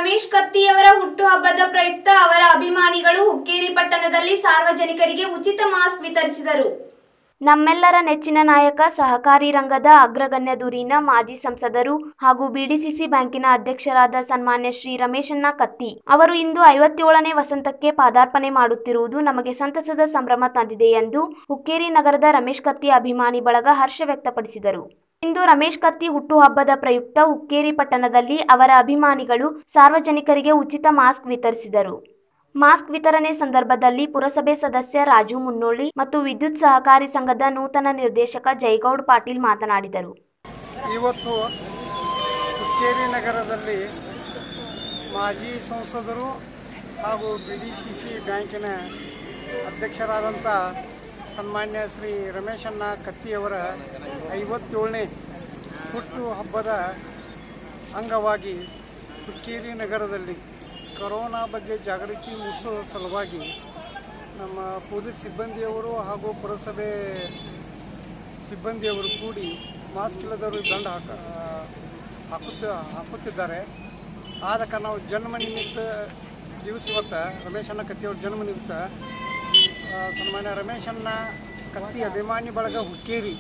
ರಮೇಶ್ ಕತ್ತಿಯವರ ಹುಟ್ಟುಹಬ್ಬದ ಪ್ರಯುಕ್ತ ಅವರ ಅಭಿಮಾನಿಗಳು ಹುಕ್ಕೇರಿ ಪಟ್ಟಣದಲ್ಲಿ ಸಾರ್ವಜನಿಕರಿಗೆ ಉಚಿತ ಮಾಸ್ಕ್ ವಿತರಿಸಿದರು ನಮ್ಮೆಲ್ಲರ ನೆಚ್ಚಿನ ನಾಯಕ ಸಹಕಾರಿ ರಂಗದ ಅಗ್ರಗಣ್ಯ ಧುರೀಣ ಮಾಜಿ ಸಂಸದರು ಹಾಗೂ ಬಿಡಿಸಿಸಿ ಬ್ಯಾಂಕಿನ ಅಧ್ಯಕ್ಷರಾದ ಸನ್ಮಾನ್ಯ ಶ್ರೀ ರಮೇಶಣ್ಣ ಕತ್ತಿ ಅವರು ಇಂದು ಐವತ್ತೇಳನೇ ವಸಂತಕ್ಕೆ ಪಾದಾರ್ಪಣೆ ಮಾಡುತ್ತಿರುವುದು ನಮಗೆ ಸಂತಸದ ಸಂಭ್ರಮ ತಂದಿದೆ ಎಂದು ಹುಕ್ಕೇರಿ ನಗರದ ರಮೇಶ್ ಕತ್ತಿ ಅಭಿಮಾನಿ ಬಳಗ ಹರ್ಷ ವ್ಯಕ್ತಪಡಿಸಿದರು ಇಂದು ರಮೇಶ್ ಕತ್ತಿ ಹುಟ್ಟುಹಬ್ಬದ ಪ್ರಯುಕ್ತ ಹುಕ್ಕೇರಿ ಪಟ್ಟಣದಲ್ಲಿ ಅವರ ಅಭಿಮಾನಿಗಳು ಸಾರ್ವಜನಿಕರಿಗೆ ಉಚಿತ ಮಾಸ್ಕ್ ವಿತರಿಸಿದರು ಮಾಸ್ಕ್ ವಿತರಣೆ ಸಂದರ್ಭದಲ್ಲಿ ಪುರಸಭೆ ಸದಸ್ಯ ರಾಜು ಮುನ್ನೋಳಿ ಮತ್ತು ವಿದ್ಯುತ್ ಸಹಕಾರಿ ಸಂಘದ ನೂತನ ನಿರ್ದೇಶಕ ಜೈಗೌಡ್ ಪಾಟೀಲ್ ಮಾತನಾಡಿದರು ಇವತ್ತು ಹುಕ್ಕೇರಿ ನಗರದಲ್ಲಿ ಮಾಜಿ ಸಂಸದರು ಹಾಗೂ ಬಿ ಡಿ ಸಿ ಸಿ ಬ್ಯಾಂಕಿನ ಅಧ್ಯಕ್ಷರಾದಂಥ ಸನ್ಮಾನ್ಯ ಶ್ರೀ ರಮೇಶಣ್ಣ ಕತ್ತಿಯವರ ಐವತ್ತೇಳನೇ ಹುಟ್ಟು ಹಬ್ಬದ ಅಂಗವಾಗಿ ಹುಕ್ಕೇರಿ ನಗರದಲ್ಲಿ ಕೊರೋನಾ ಬಗ್ಗೆ ಜಾಗೃತಿ ಮೂಡಿಸುವ ಸಲುವಾಗಿ ನಮ್ಮ ಪೊಲೀಸ್ ಸಿಬ್ಬಂದಿಯವರು ಹಾಗೂ ಪುರಸಭೆ ಸಿಬ್ಬಂದಿಯವರು ಕೂಡಿ ಮಾಸ್ಕ್ ಇಲ್ಲದವರು ದಂಡ ಹಾಕ ಹಾಕುತ್ತ ಹಾಕುತ್ತಿದ್ದಾರೆ ಆದ ಕಾರಣ ನಾವು ಜನ್ಮ ನಿಮಿತ್ತ ದಿವಸ ಇವತ್ತು ರಮೇಶಣ್ಣ ಕತ್ತಿಯವ್ರ ಜನ್ಮ ನಿಮಿತ್ತ ಆ, ಸನ್ಮಾನ್ಯ ರಮೇಶಣ್ಣ ಕತ್ತಿ ಅಭಿಮಾನಿ ಬಳಗ ಹುಕ್ಕೇರಿ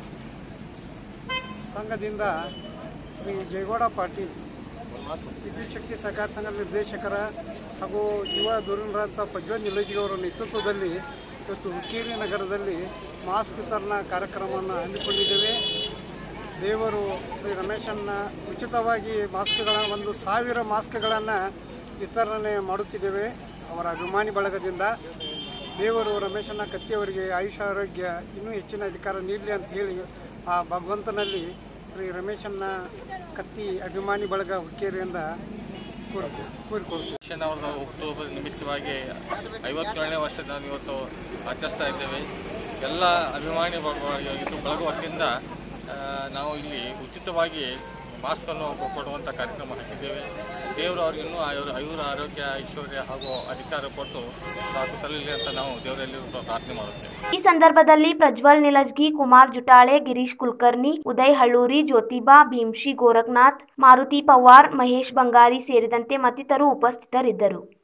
ಸಂಘದಿಂದ ಶ್ರೀ ಜಯಗೌಡ ಪಾಟೀಲ್ ವಿದ್ಯುತ್ ಶಕ್ತಿ ಸಹಕಾರ ಸಂಘದ ನಿರ್ದೇಶಕರ ಹಾಗೂ ಯುವ ಧುರೀಣರಂಥ ಪ್ರಜ್ವಲ್ ನಿಲೋಜಿಯವರ ನೇತೃತ್ವದಲ್ಲಿ ಇವತ್ತು ಹುಕ್ಕೇರಿ ನಗರದಲ್ಲಿ ಮಾಸ್ಕ್ ವಿತರಣಾ ಕಾರ್ಯಕ್ರಮವನ್ನು ಹಮ್ಮಿಕೊಂಡಿದ್ದೇವೆ ದೇವರು ಶ್ರೀ ರಮೇಶನ್ನ ಉಚಿತವಾಗಿ ಮಾಸ್ಕ್ಗಳ ಒಂದು ಸಾವಿರ ಮಾಸ್ಕ್ಗಳನ್ನು ವಿತರಣೆ ಮಾಡುತ್ತಿದ್ದೇವೆ ಅವರ ಅಭಿಮಾನಿ ಬಳಗದಿಂದ ದೇವರು ರಮೇಶಣ್ಣ ಕತ್ತಿಯವರಿಗೆ ಆಯುಷ ಆರೋಗ್ಯ ಇನ್ನೂ ಹೆಚ್ಚಿನ ಅಧಿಕಾರ ನೀಡಲಿ ಅಂತ ಹೇಳಿ ಆ ಭಗವಂತನಲ್ಲಿ ಶ್ರೀ ರಮೇಶಣ್ಣ ಕತ್ತಿ ಅಭಿಮಾನಿ ಬಳಗ ಹುಕ್ಕೇರಿಯಿಂದ ಕೋರ್ ಕೋರಿಕೊಳ್ತೀವಿ ಶಿಕ್ಷಣ ಅವರ ಹುಟ್ಟುಹಬ್ಬದ ನಿಮಿತ್ತವಾಗಿ ಐವತ್ತೇಳನೇ ವರ್ಷದ ನಾವು ಇವತ್ತು ಆಚರಿಸ್ತಾ ಇದ್ದೇವೆ ಎಲ್ಲ ಅಭಿಮಾನಿ ಬಳಗ ಇದು ಬಳಗ ವತಿಯಿಂದ ಆ, ನಾವು ಇಲ್ಲಿ ಉಚಿತವಾಗಿ ಮಾಸ್ಕನ್ನು ಕೊಡುವಂಥ ಕಾರ್ಯಕ್ರಮ ಹಾಕಿದ್ದೇವೆ ದೇವರು ಅವ್ರಿಗೆ ಇನ್ನೂ ಆಯುರ್ ಆಯುರ ಆರೋಗ್ಯ ಐಶ್ವರ್ಯ ಹಾಗೂ ಅಧಿಕಾರ ಕೊಟ್ಟು ಸಾಕು ಸಲ್ಲಲಿ ಅಂತ ನಾವು ದೇವರಲ್ಲಿ ಪ್ರಾರ್ಥನೆ ಮಾಡುತ್ತೇವೆ ಈ ಸಂದರ್ಭದಲ್ಲಿ ಪ್ರಜ್ವಲ್ ನಿಲಜ್ಗಿ ಕುಮಾರ್ ಜುಟಾಳೆ ಗಿರೀಶ್ ಕುಲಕರ್ಣಿ ಉದಯ್ ಹಳ್ಳೂರಿ ಜ್ಯೋತಿಬಾ ಭೀಮ್ಶಿ ಗೋರಖ್ನಾಥ್ ಮಾರುತಿ ಪವಾರ್ ಮಹೇಶ್ ಬಂಗಾರಿ ಸೇರಿದಂತೆ ಮತ್ತಿತರರು ಉಪಸ್ಥಿತರಿದ್ದರು